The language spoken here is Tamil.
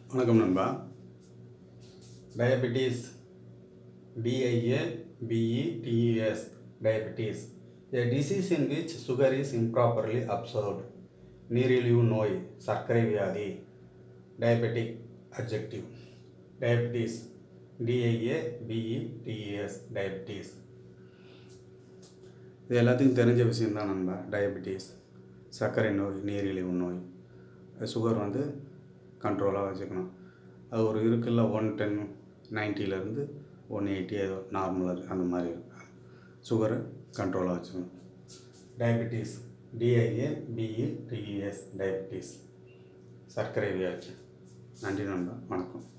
வணக்கம் நண்பா diabetes D I A B E T E S diabetes a disease in which sugar is improperly absorbed நீரிழிவு நோய் சர்க்கரை வியாதி diabetic objective diabetes D I A B E T E S diabetes இது எல்லாத்துக்கும் தெரிஞ்ச விஷயம்தான் நண்பா டயபெட்டிஸ் சர்க்கரை நோய் நீரிழிவு நோய் சுகர் வந்து கண்ட்ரோலாக வச்சுக்கணும் அது ஒரு இருக்குல்ல ஒன் டென் நைன்ட்டிலேருந்து ஒன் எயிட்டி ஏதோ நார்மலாக அந்த மாதிரி இருக்கு சுகரை கண்ட்ரோலாக வச்சுக்கணும் diabetes D I A B E T E S diabetes சர்க்கரை வியாதி நன்றி நண்பா வணக்கம்